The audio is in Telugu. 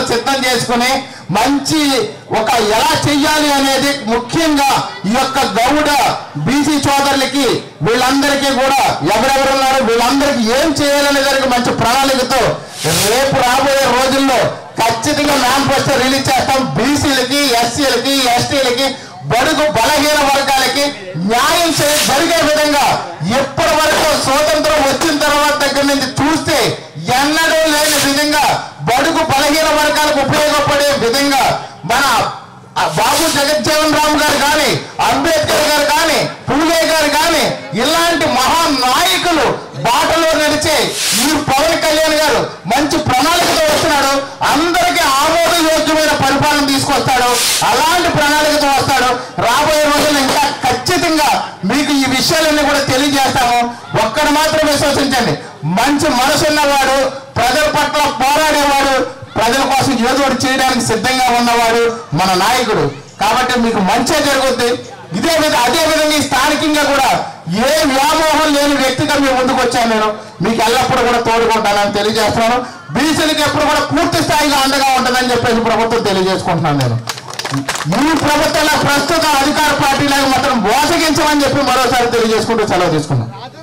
సిద్ధం చేసుకుని మంచి ఒక ఎలా చెయ్యాలి అనేది ముఖ్యంగా ఈ యొక్క గౌడ బీసీ సోదరులకి వీళ్ళందరికీ కూడా ఎవరెవరు ఉన్నారు వీళ్ళందరికీ ఏం చేయాలనే దానికి మంచి ప్రణాళికతో రేపు రాబోయే రోజుల్లో ఖచ్చితంగా మేనిఫెస్టో రిలీజ్ చేస్తాం బీసీలకి ఎస్సీలకి ఎస్టీలకి బడుగు బలహీన వర్గాలకి న్యాయం చే జరిగే విధంగా ఎప్పటి వరకు స్వాతంత్రం వచ్చిన తర్వాత దగ్గర నుంచి చూస్తే ఎన్నడూ లేని విధంగా బడుగు బలహీన వర్గాలకు ఉపయోగపడే విధంగా మన ఆ బాబు జగజ్జీవన్ రామ్ గారు కానీ అంబేద్కర్ గారు కానీ పూలే గారు కానీ ఇలాంటి మహా నాయకులు బాటలో నడిచే ఈ పవన్ కళ్యాణ్ గారు మంచి ప్రణాళికతో వస్తున్నాడు అందరికీ ఆమోదయోగ్యమైన పరిపాలన తీసుకొస్తాడు అలాంటి ప్రణాళికతో వస్తాడు రాబోయే రోజుల్లో ఇంకా ఖచ్చితంగా మీకు ఈ విషయాలన్నీ కూడా తెలియజేస్తాము ఒక్కడు మాత్రం విశ్వసించండి మంచి మనసున్నవాడు ప్రజల పట్ల పోరాడేవాడు ప్రజల కోసం ఏదో ఒకటి చేయడానికి సిద్ధంగా ఉన్నవాడు మన నాయకుడు కాబట్టి మీకు మంచిగా జరుగుద్ది ఇదే విధంగా అదే విధంగా ఈ స్థానికంగా కూడా ఏ వ్యామోహం లేని వ్యక్తిగా మీ ముందుకు వచ్చాను నేను మీకు ఎల్లప్పుడూ కూడా తోడుకుంటానని తెలియజేస్తున్నాను బీసీలకి ఎప్పుడు కూడా పూర్తి స్థాయిగా అండగా ఉంటుందని చెప్పేసి ప్రభుత్వం తెలియజేసుకుంటున్నాను నేను ఈ ప్రభుత్వంలో ప్రస్తుత అధికార పార్టీలకు మాత్రం మోసగించమని చెప్పి మరోసారి తెలియజేసుకుంటూ సెలవు తీసుకున్నాను